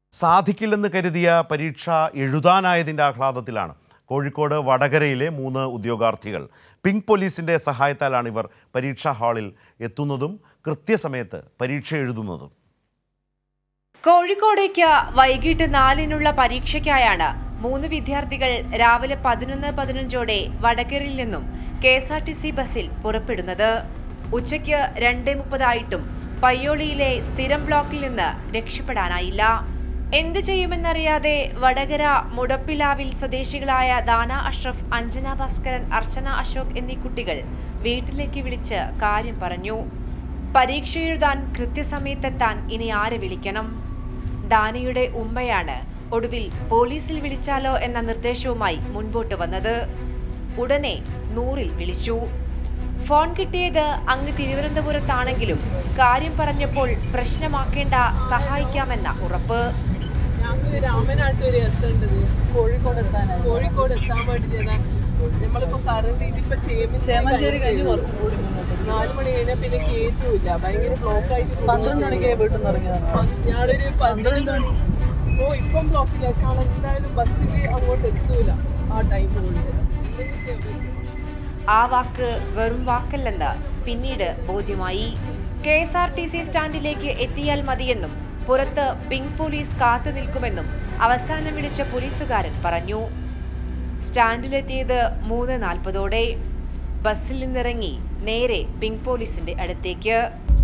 സാധിക്കില്ലെന്ന് കരുതിയ പരീക്ഷ എഴുതാനായതിൻ്റെ ആഹ്ലാദത്തിലാണ് കോഴിക്കോട് വടകരയിലെ മൂന്ന് ഉദ്യോഗാർത്ഥികൾ പിങ്ക് പോലീസിൻ്റെ സഹായത്താലാണ് ഇവർ പരീക്ഷാ ഹാളിൽ എത്തുന്നതും കൃത്യസമയത്ത് പരീക്ഷ എഴുതുന്നതും കോഴിക്കോടേക്ക് വൈകിട്ട് നാലിനുള്ള പരീക്ഷയ്ക്കായാണ് മൂന്ന് വിദ്യാർത്ഥികൾ രാവിലെ പതിനൊന്ന് പതിനഞ്ചോടെ വടകരയിൽ നിന്നും K S R T C ബസ്സിൽ പുറപ്പെടുന്നത് ഉച്ചയ്ക്ക് രണ്ടേ മുപ്പതായിട്ടും പയ്യോളിയിലെ സ്ഥിരം ബ്ലോക്കിൽ നിന്ന് രക്ഷപ്പെടാനായില്ല എന്ത് ചെയ്യുമെന്നറിയാതെ വടകര മുടപ്പിലാവിൽ സ്വദേശികളായ ദാന അഷ്റഫ് അഞ്ജന ഭാസ്കരൻ അർച്ചന അശോക് എന്നീ കുട്ടികൾ വീട്ടിലേക്ക് വിളിച്ച് കാര്യം പറഞ്ഞു പരീക്ഷ എഴുതാൻ കൃത്യസമയത്തെത്താൻ ഇനി ആരെ വിളിക്കണം ദാനയുടെ ഉമ്മയാണ് ഒടുവിൽ പോലീസിൽ വിളിച്ചാലോ എന്ന നിർദ്ദേശവുമായി മുൻപോട്ട് വന്നത് ഉടനെ നൂറിൽ വിളിച്ചു ഫോൺ കിട്ടിയത് അങ്ങ് തിരുവനന്തപുരത്താണെങ്കിലും കാര്യം പറഞ്ഞപ്പോൾ പ്രശ്നമാക്കേണ്ട സഹായിക്കാമെന്ന ഉറപ്പ് ഞങ്ങള് രാമനാട്ടൂര് എത്തേണ്ടത് കോഴിക്കോട് എത്താൻ കോഴിക്കോട് എത്താൻ വേണ്ടിട്ടാ നമ്മളിപ്പോ കറണ്ട് ഇതിപ്പോ ചേമഞ്ചേരി കഴിഞ്ഞ് കുറച്ചും കൂടി നാല് മണി കഴിഞ്ഞാൽ പിന്നെ കേറ്റൂല ഭയങ്കര ബ്ലോക്ക് ആയിട്ട് പന്ത്രണ്ട് മണിക്ക് വീട്ടിൽ നിന്ന് ഇറങ്ങിയതാണ് ഞാനൊരു പന്ത്രണ്ട് മണി ഓ ഇപ്പം ബ്ലോക്കില്ല പക്ഷെ ആൾ എന്തായാലും ബസ്സിൽ അങ്ങോട്ട് എത്തൂല ആ ടൈം കൊണ്ട് ആ വാക്ക് വെറും വാക്കല്ലെന്ന് പിന്നീട് ബോധ്യമായി K S R T C സ്റ്റാൻഡിലേക്ക് എത്തിയാൽ മതിയെന്നും പുറത്ത് പിങ്ക് പോലീസ് കാത്തു നിൽക്കുമെന്നും അവസാനം വിളിച്ച പോലീസുകാരൻ പറഞ്ഞു സ്റ്റാൻഡിലെത്തിയത് മൂന്ന് നാൽപ്പതോടെ ബസ്സിൽ നിന്നിറങ്ങി നേരെ പിങ്ക് പോലീസിന്റെ അടുത്തേക്ക്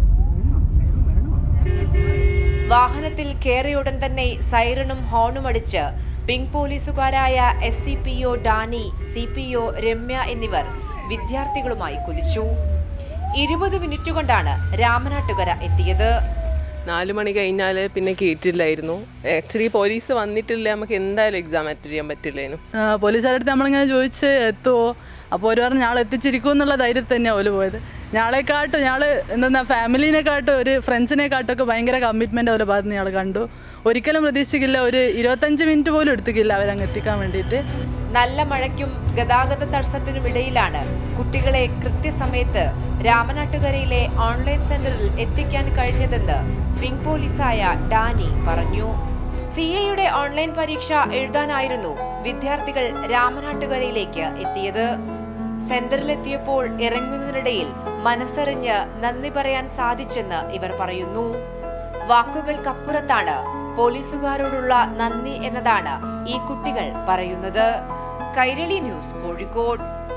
വാഹനത്തിൽ കയറിയുടൻ തന്നെ സൈറണും ഹോണും അടിച്ച് പിങ്ക് പോലീസുകാരായ S C P O Dani C P O Ramya എന്നിവർ വിദ്യാർത്ഥികളുമായി കുതിച്ചു ഇരുപത് മിനിറ്റ് കൊണ്ടാണ് രാമനാട്ടുകര എത്തിയത് നാല് മണി കഴിഞ്ഞാൽ പിന്നെ കേറ്റില്ലായിരുന്നു ആക്ച്വലി പോലീസ് വന്നിട്ടില്ല നമുക്ക് എന്തായാലും എക്സാം അറ്റൻഡ് ചെയ്യാൻ പറ്റില്ലേനു പോലീസുകാരുടെ അടുത്ത് നമ്മളിങ്ങനെ ചോദിച്ച് എത്തുമോ അപ്പോൾ ഒരു പറഞ്ഞു ഞാൾ എത്തിച്ചിരിക്കും എന്നുള്ള ധൈര്യത്തിൽ തന്നെയാണ് ഓല് പോയത് ഞാളെക്കാട്ടും ഞാൾ എന്താ ഫാമിലിനെക്കാട്ടും ഒരു ഫ്രണ്ട്സിനെക്കാട്ടൊക്കെ ഭയങ്കര കമ്മിറ്റ്മെൻ്റ് അവരുടെ ഭാഗത്ത് നിന്ന് ഞങ്ങൾ കണ്ടു ഒരിക്കലും പ്രതീക്ഷിക്കില്ല ഒരു ഇരുപത്തഞ്ച് മിനിറ്റ് പോലും എടുത്തിക്കില്ല അവരങ്ങ് എത്തിക്കാൻ വേണ്ടിയിട്ട് നല്ല മഴയ്ക്കും ഗതാഗത തടസ്സത്തിനുമിടയിലാണ് കുട്ടികളെ കൃത്യസമയത്ത് രാമനാട്ടുകരയിലെ ഓൺലൈൻ സെന്ററിൽ എത്തിക്കാൻ കഴിഞ്ഞതെന്ന് പിങ്ക് പോലീസായ ഡാനി പറഞ്ഞു സി എയുടെ ഓൺലൈൻ പരീക്ഷ എഴുതാനായിരുന്നു വിദ്യാർത്ഥികൾ രാമനാട്ടുകരയിലേക്ക് എത്തിയത് സെന്ററിലെത്തിയപ്പോൾ ഇറങ്ങുന്നതിനിടയിൽ മനസ്സറിഞ്ഞ് നന്ദി പറയാൻ സാധിച്ചെന്ന് ഇവർ പറയുന്നു വാക്കുകൾക്കപ്പുറത്താണ് പോലീസുകാരോടുള്ള നന്ദി എന്നതാണ് ഈ കുട്ടികൾ പറയുന്നത് കൈരളി ന്യൂസ് കോഴിക്കോട്